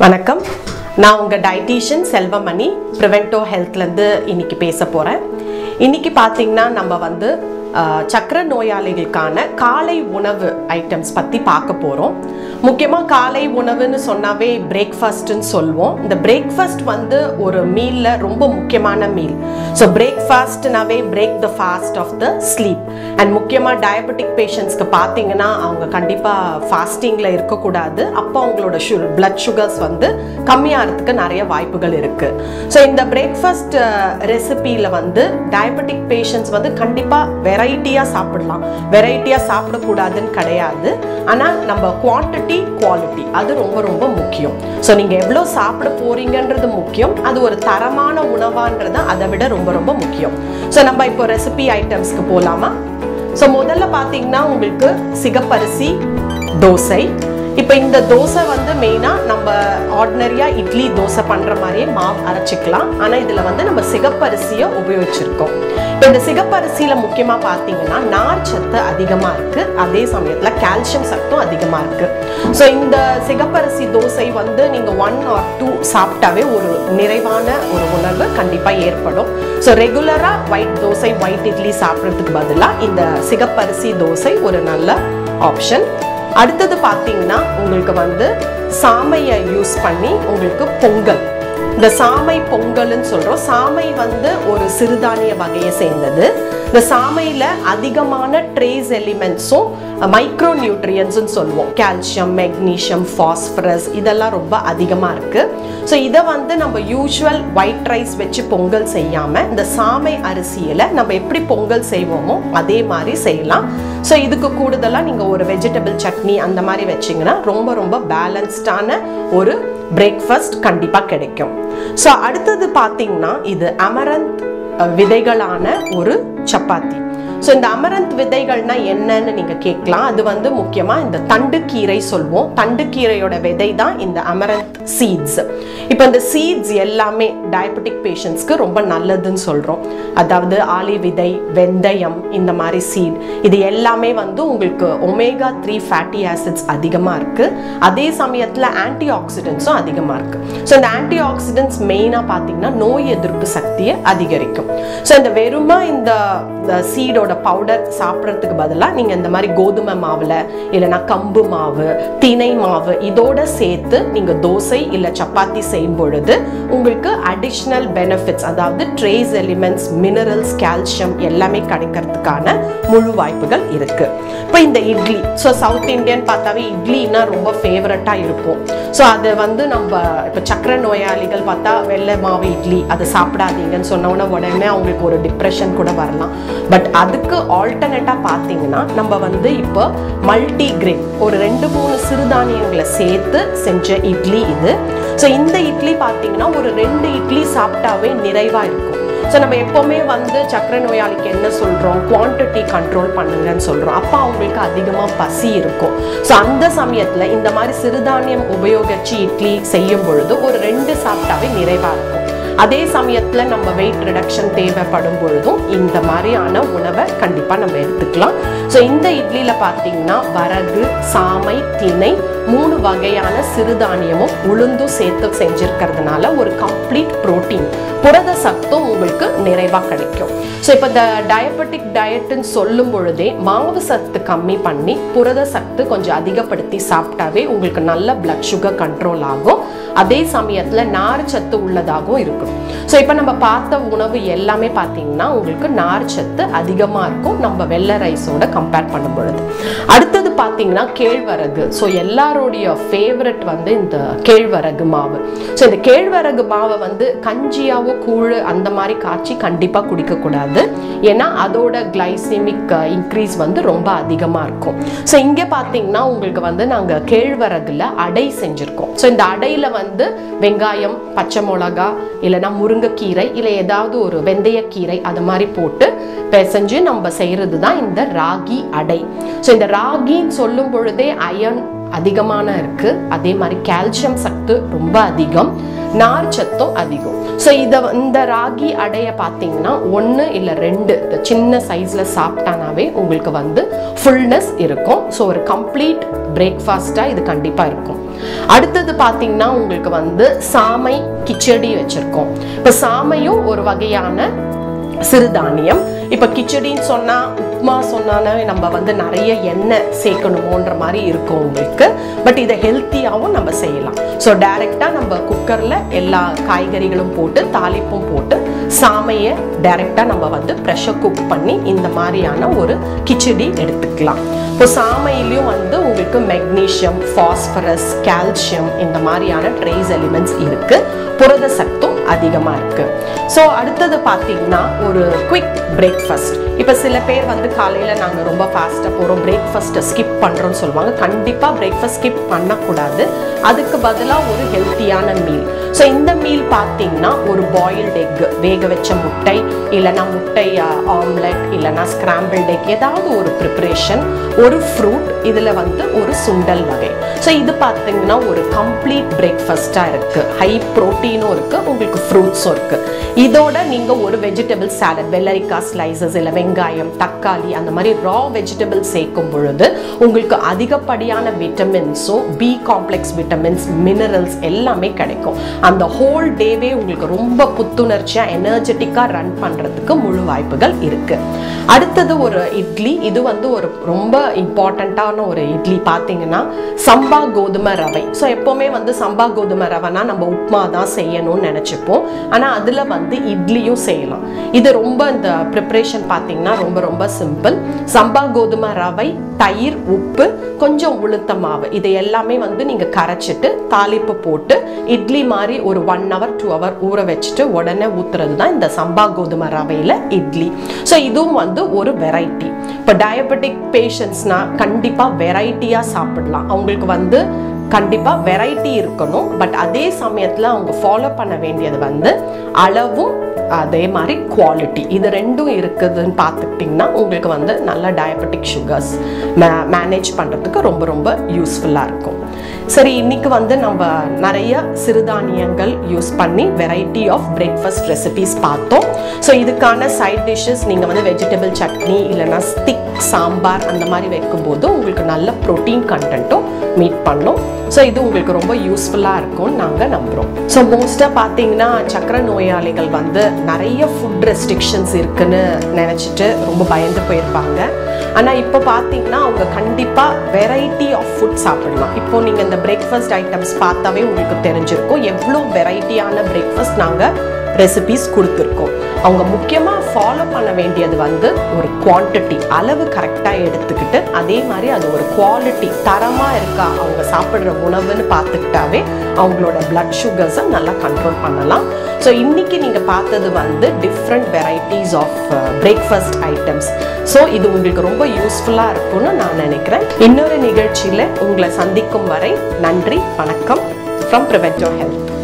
வணக்கம் நான் உங்கள் டயட்டீஷியன் செல்வமணி ப்ரிவென்டோ ஹெல்த்லேருந்து இன்னைக்கு பேச போகிறேன் இன்னைக்கு பார்த்தீங்கன்னா நம்ம வந்து அஹ், சக்கரை நோயாளிகளுக்கான காலை உணவு ஐட்டம்ஸ் பற்றி பார்க்க போகிறோம் முக்கியமாக காலை உணவுன்னு சொன்னாவே பிரேக்ஃபாஸ்ட்டுன்னு சொல்லுவோம் இந்த பிரேக்ஃபாஸ்ட் வந்து ஒரு மீலில் ரொம்ப முக்கியமான மீல் ஸோ பிரேக்ஃபாஸ்ட்னாவே break the fast of the sleep and முக்கியமாக டயபெட்டிக் பேஷண்ட்ஸ்க்கு பார்த்தீங்கன்னா அவங்க கண்டிப்பாக ஃபாஸ்டிங்கில் இருக்கக்கூடாது அப்போ அவங்களோட ஷு பிளட் சுகர்ஸ் வந்து கம்மியாகிறதுக்கு நிறைய வாய்ப்புகள் இருக்குது ஸோ இந்த பிரேக்ஃபாஸ்ட் ரெசிபியில் வந்து டயபெட்டிக் பேஷண்ட்ஸ் வந்து கண்டிப்பாக வெரைட்டியாக சாப்பிடலாம் வெரைட்டியாக சாப்பிடக்கூடாதுன்னு கிடையாது ஆனால் நம்ம குவான்டிட்டி குவாலிட்டி அது ரொம்ப ரொம்ப முக்கியம் ஸோ நீங்கள் எவ்வளோ சாப்பிட போறீங்கன்றது முக்கியம் அது ஒரு தரமான உணவான்றது அதை விட ரொம்ப ரொம்ப முக்கியம் ஸோ நம்ம இப்போ ரெசிபி ஐட்டம்ஸ்க்கு போகலாமா ஸோ முதல்ல பார்த்தீங்கன்னா உங்களுக்கு சிகப்பரிசி தோசை இப்போ இந்த தோசை வந்து மெயினாக நம்ம ஆர்டினரியாக இட்லி தோசை பண்ணுற மாதிரியே மாவு அரைச்சிக்கலாம் ஆனால் இதில் வந்து நம்ம சிகப்பரிசியை உபயோகிச்சிருக்கோம் இப்போ இந்த சிகப்பரிசியில் முக்கியமாக பார்த்தீங்கன்னா நார் சத்து அதிகமாக இருக்குது அதே சமயத்தில் கால்சியம் சத்தும் அதிகமாக இருக்குது ஸோ இந்த சிகப்பரிசி தோசை வந்து நீங்கள் ஒன் ஆர் டூ சாப்பிட்டாவே ஒரு நிறைவான ஒரு உணர்வு கண்டிப்பாக ஏற்படும் ஸோ ரெகுலராக ஒயிட் தோசை ஒயிட் இட்லி சாப்பிட்றதுக்கு பதிலாக இந்த சிகப்பரிசி தோசை ஒரு நல்ல ஆப்ஷன் அடுத்தது பார்த்தீங்கன்னா உங்களுக்கு வந்து சாமையை யூஸ் பண்ணி உங்களுக்கு பொங்கல் இந்த சாமை பொங்கல்னு சொல்கிறோம் சாமை வந்து ஒரு சிறுதானிய வகையை சேர்ந்தது இந்த சாமையில் அதிகமான ட்ரேஸ் எலிமெண்ட்ஸும் மைக்ரோ நியூட்ரியன்ஸ்னு சொல்லுவோம் கால்சியம் மெக்னீஷியம் ஃபாஸ்பரஸ் இதெல்லாம் ரொம்ப அதிகமாக இருக்குது ஸோ இதை வந்து நம்ம யூஷுவல் ஒயிட் ரைஸ் வச்சு பொங்கல் செய்யாமல் இந்த சாமை அரிசியில் நம்ம எப்படி பொங்கல் செய்வோமோ அதே மாதிரி செய்யலாம் ஸோ இதுக்கு கூடுதலாக நீங்கள் ஒரு வெஜிடபிள் சட்னி அந்த மாதிரி வச்சிங்கன்னா ரொம்ப ரொம்ப பேலன்ஸ்டான ஒரு பிரேக்ஃபாஸ்ட் கண்டிப்பாக கிடைக்கும் ஸோ அடுத்தது பார்த்தீங்கன்னா இது அமரந்த் அஹ், விதைகளான ஒரு சப்பாத்தி ஸோ இந்த அமரந்த் விதைகள்னா என்னன்னு நீங்கள் கேட்கலாம் அது வந்து முக்கியமாக இந்த தண்டுக்கீரை சொல்லுவோம் தண்டுக்கீரையோட விதை தான் இந்த அமரந்த் சீட்ஸ் இப்போ இந்த சீட்ஸ் எல்லாமே டயபெட்டிக் பேஷண்ட்ஸ்க்கு ரொம்ப நல்லதுன்னு சொல்கிறோம் அதாவது ஆளி விதை வெந்தயம் இந்த மாதிரி சீட் இது எல்லாமே வந்து உங்களுக்கு ஒமேகா த்ரீ ஃபேட்டி ஆசிட்ஸ் அதிகமாக இருக்குது அதே சமயத்தில் ஆன்டி ஆக்சிடென்ட்ஸும் அதிகமாக இருக்குது ஸோ இந்த ஆன்டி ஆக்சிடென்ட்ஸ் மெயினாக பார்த்தீங்கன்னா நோய் எதிர்ப்பு சக்தியை அதிகரிக்கும் ஸோ இந்த வெறுமா இந்த சீடோட பவுடர் சாப்பிட்றதுக்கு பதிலாக நீங்கள் இந்த மாதிரி கோதுமை மாவில் இல்லைன்னா கம்பு மாவு திணை மாவு இதோட சேர்த்து நீங்கள் தோசை இல்லை சப்பாத்தி செய்யும் பொழுது உங்களுக்கு அடிஷ்னல் பெனிஃபிட்ஸ் அதாவது ட்ரேஸ் எலிமெண்ட்ஸ் மினரல்ஸ் கால்சியம் எல்லாமே கிடைக்கிறதுக்கான முழு வாய்ப்புகள் இருக்கு இப்போ இந்த இட்லி ஸோ சவுத் இந்தியன் பார்த்தாவே இட்லின்னா ரொம்ப ஃபேவரட்டாக இருக்கும் ஸோ அது வந்து நம்ம இப்போ சக்கரை நோயாளிகள் பார்த்தா வெள்ளை மாவு இட்லி அதை சாப்பிடாதீங்கன்னு சொன்னோன்னா உடனே அவங்களுக்கு ஒரு டிப்ரெஷன் கூட வரலாம் பட் அதுக்கு ஆல்டர்னேட்டாக பார்த்தீங்கன்னா நம்ம வந்து இப்போ மல்டி கிரெயின் ஒரு ரெண்டு மூணு சிறுதானியங்களை சேர்த்து செஞ்ச இட்லி இது ஸோ இந்த இட்லி பார்த்தீங்கன்னா ஒரு ரெண்டு இட்லி சாப்பிட்டாவே நிறைவாக இருக்கும் ஸோ நம்ம எப்போவுமே வந்து சக்கரை நோயாளிக்கு என்ன சொல்கிறோம் குவான்டிட்டி கண்ட்ரோல் பண்ணுங்கன்னு சொல்கிறோம் அப்போ அவங்களுக்கு அதிகமாக பசி இருக்கும் ஸோ அந்த சமயத்தில் இந்த மாதிரி சிறுதானியம் உபயோகிச்சு இட்லி செய்யும் பொழுது ஒரு ரெண்டு சாப்பிட்டாவே நிறைவாக இருக்கும் அதே சமயத்தில் நம்ம வெயிட் ரிடக்ஷன் தேவைப்படும் பொழுதும் இந்த மாதிரியான உணவை கண்டிப்பாக நம்ம எடுத்துக்கலாம் ஸோ இந்த இட்லியில் பார்த்தீங்கன்னா வரகு சாமை திணை மூணு வகையான சிறுதானியமும் உளுந்தும் சேர்த்து செஞ்சிருக்கிறதுனால ஒரு கம்ப்ளீட் புரோட்டீன் புரத சத்தும் உங்களுக்கு நிறைவாக கிடைக்கும் ஸோ இப்போ இந்த டயபெட்டிக் டயட்டுன்னு சொல்லும் பொழுதே மாவு சத்து கம்மி பண்ணி புரத சத்து கொஞ்சம் அதிகப்படுத்தி சாப்பிட்டாவே உங்களுக்கு நல்ல பிளட் சுகர் கண்ட்ரோல் ஆகும் அதே சமயத்தில் நார் சத்து உள்ளதாகவும் இருக்கும் ஸோ இப்போ நம்ம பார்த்த உணவு எல்லாமே பார்த்தீங்கன்னா உங்களுக்கு நார் சத்து அதிகமாக இருக்கும் நம்ம வெள்ளை ரைஸோட கம்பேர் பண்ணும் பொழுது அடுத்தது பார்த்தீங்கன்னா கேழ்வரகு ஸோ எல்லாருடைய ஃபேவரட் வந்து இந்த கேழ்வரகு மாவு ஸோ இந்த கேழ்வரகு மாவை வந்து கஞ்சியாவோ கூழ் அந்த மாதிரி காய்ச்சி கண்டிப்பாக குடிக்கக்கூடாது ஏன்னா அதோட கிளைசிமிக் இன்க்ரீஸ் வந்து ரொம்ப அதிகமாக இருக்கும் ஸோ இங்கே பார்த்தீங்கன்னா உங்களுக்கு வந்து நாங்கள் கேழ்வரகுல அடை செஞ்சுருக்கோம் ஸோ இந்த அடையில் வந்து வெங்காயம் பச்சை மிளகா இல்லைன்னா முருங்கைக்கீரை இல்லை ஏதாவது ஒரு வெந்தயக்கீரை அது மாதிரி போட்டு பிசைஞ்சு நம்ம செய்கிறது தான் இந்த ராகி அடை ஸோ இந்த ராகின்னு சொல்லும் பொழுதே அயன் அதிகமான இருக்கு அதே மாதிரி கால்சியம் சத்து ரொம்ப அதிகம் நார் சத்தும் அதிகம் ஸோ இதை இந்த ராகி அடைய பார்த்தீங்கன்னா ஒன்று இல்லை ரெண்டு இந்த சின்ன சைஸில் சாப்பிட்டானாவே உங்களுக்கு வந்து ஃபுல்னஸ் இருக்கும் ஸோ ஒரு கம்ப்ளீட் பிரேக்ஃபாஸ்ட்டாக இது கண்டிப்பாக இருக்கும் அடுத்தது பார்த்தீங்கன்னா உங்களுக்கு வந்து சாமை கிச்சடி வச்சுருக்கோம் இப்போ சாமையும் ஒரு வகையான சிறுதானியம் இப்போ கிச்சடின்னு சொன்னால் உப்மா சொன்னாலே நம்ம வந்து நிறைய எண்ணெய் சேர்க்கணுமோன்ற மாதிரி இருக்கும் உங்களுக்கு பட் இதை ஹெல்த்தியாகவும் நம்ம செய்யலாம் ஸோ டைரெக்டாக நம்ம குக்கரில் எல்லா காய்கறிகளும் போட்டு தாளிப்பும் போட்டு சாமையை டைரெக்டாக நம்ம வந்து ப்ரெஷர் குக் பண்ணி இந்த மாதிரியான ஒரு கிச்சடி எடுத்துக்கலாம் இப்போ சாமையிலையும் வந்து உங்களுக்கு மெக்னீஷியம் ஃபாஸ்பரஸ் கால்சியம் இந்த மாதிரியான ட்ரேஸ் எலிமெண்ட்ஸ் இருக்குது புரத சத்தும் அதிகமாக இருக்குது ஸோ அடுத்தது பார்த்தீங்கன்னா ஒரு குவிக் பிரேக்ஃபாஸ்ட் இப்போ சில பேர் வந்து காலையில் நாங்கள் ரொம்ப ஃபாஸ்ட்டாக போகிறோம் பிரேக்ஃபாஸ்ட்டை ஸ்கிப் பண்ணுறோம்னு சொல்லுவாங்க கண்டிப்பாக பிரேக்ஃபாஸ்ட் ஸ்கிப் பண்ணக்கூடாது அதுக்கு பதிலாக ஒரு ஹெல்த்தியான மீல் ஸோ இந்த மீல் பார்த்தீங்கன்னா ஒரு பாயில்டு எக் வேக வச்ச முட்டை இல்லைனா முட்டை ஆம்லெட் இல்லைனா ஸ்கிராம்பிள்ட் எக் ஏதாவது ஒரு ப்ரிப்ரேஷன் ஒரு ஃப்ரூட் இதில் வந்து ஒரு சுண்டல் வகை ஸோ இது பார்த்தீங்கன்னா ஒரு கம்ப்ளீட் பிரேக்ஃபாஸ்ட்டாக இருக்குது ஹை ப்ரோட்டீனும் இருக்குது உங்களுக்கு ஃப்ரூட்ஸும் இருக்குது இதோட நீங்கள் ஒரு வெஜிடபிள் சாலட் வெள்ளரிக்காய் ஸ்லைசஸ் இல்லை வெங்காயம் தக்காளி அந்த மாதிரி ரா வெஜிடபிள் சேர்க்கும் பொழுது உங்களுக்கு அதிகப்படியான விட்டமின்ஸும் பி காம்ப்ளெக்ஸ் விட்டமின்ஸ் மினரல்ஸ் எல்லாமே கிடைக்கும் அந்த ஹோல் டேவே உங்களுக்கு ரொம்ப புத்துணர்ச்சியாக எனர்ஜெட்டிக்காக ரன் பண்ணுறதுக்கு முழு வாய்ப்புகள் இருக்குது அடுத்தது ஒரு இட்லி இது வந்து ஒரு ரொம்ப இம்பார்ட்டண்ட்டான ஒரு இட்லி பார்த்தீங்கன்னா சம்பா கோதுமை ரவை ஸோ எப்போவுமே வந்து சம்பா கோதுமை ரவைனா நம்ம உப்மா தான் செய்யணும்னு நினச்சிப்போம் ஆனால் அதில் வந்து இட்லியும் செய்யலாம் இது ரொம்ப இந்த ப்ரிப்ரேஷன் பார்த்தீங்கன்னா ரொம்ப ரொம்ப சிம்பிள் சம்பா கோதுமை ரவை தயிர் உப்பு கொஞ்சம் உளுத்த மாவு இது எல்லாமே வந்து நீங்கள் கரைச்சிட்டு தாளிப்பு போட்டு இட்லி மாதிரி ஒரு ஒன் ஹவர் டூ ஹவர் ஊற வச்சுட்டு உடனே ஊற்றுறது தான் இந்த சம்பா கோதுமை ரவையில் இட்லி ஸோ இதுவும் வந்து ஒரு வெரைட்டி இப்போ டயபெட்டிக் பேஷண்ட்ஸ்னால் கண்டிப்பாக வெரைட்டியாக சாப்பிடலாம் அவங்களுக்கு வந்து கண்டிப்பாக வெரைட்டி இருக்கணும் பட் அதே சமயத்தில் அவங்க ஃபாலோ பண்ண வேண்டியது வந்து அளவும் அதே மாதிரி குவாலிட்டி இது ரெண்டும் இருக்குதுன்னு பார்த்துக்கிட்டிங்கன்னா உங்களுக்கு வந்து நல்ல டயபெட்டிக் சுகர்ஸ் மே மேனேஜ் பண்ணுறதுக்கு ரொம்ப ரொம்ப யூஸ்ஃபுல்லாக இருக்கும் சரி இன்னைக்கு வந்து நம்ம நிறைய சிறுதானியங்கள் யூஸ் பண்ணி வெரைட்டி ஆஃப் பிரேக்ஃபாஸ்ட் ரெசிபிஸ் பார்த்தோம் ஸோ இதுக்கான சைட் டிஷ்ஷஸ் நீங்கள் வந்து வெஜிடபிள் சட்னி இல்லைன்னா ஸ்டிக் சாம்பார் அந்த மாதிரி வைக்கும்போது உங்களுக்கு நல்ல ப்ரோட்டீன் கண்டென்ட்டும் மீட் பண்ணும் ஸோ இது உங்களுக்கு ரொம்ப யூஸ்ஃபுல்லாக இருக்கும்னு நாங்கள் நம்புகிறோம் ஸோ மோஸ்ட்டாக பார்த்தீங்கன்னா சக்கரை நோயாளிகள் வந்து நிறைய ஃபுட் ரெஸ்ட்ரிக்ஷன்ஸ் இருக்குன்னு நினச்சிட்டு ரொம்ப பயந்து போயிருப்பாங்க ஆனால் இப்போ பார்த்தீங்கன்னா அவங்க கண்டிப்பாக வெரைட்டி ஆஃப் ஃபுட் சாப்பிடலாம் இப்போ நீங்கள் இந்த பிரேக்ஃபாஸ்ட் ஐட்டம்ஸ் பார்த்தாவே உங்களுக்கு தெரிஞ்சிருக்கும் எவ்வளோ வெரைட்டியான பிரேக்ஃபாஸ்ட் நாங்கள் ரெசிபிஸ் கொடுத்துருக்கோம் அவங்க முக்கியமாக ஃபாலோ பண்ண வேண்டியது வந்து ஒரு குவான்டிட்டி அளவு கரெக்டாக எடுத்துக்கிட்டு அதே மாதிரி அது ஒரு குவாலிட்டி தரமாக இருக்கா அவங்க சாப்பிட்ற உணவுன்னு பார்த்துக்கிட்டாவே அவங்களோட பிளட் சுகர்ஸை நல்லா கண்ட்ரோல் பண்ணலாம் ஸோ இன்னைக்கு நீங்கள் பார்த்தது வந்து different varieties of breakfast items so இது உங்களுக்கு ரொம்ப யூஸ்ஃபுல்லாக இருக்கும்னு நான் நினைக்கிறேன் இன்னொரு நிகழ்ச்சியில் உங்களை சந்திக்கும் வரை நன்றி வணக்கம் ஃப்ரம் ப்ரிவென்டோ ஹெல்த்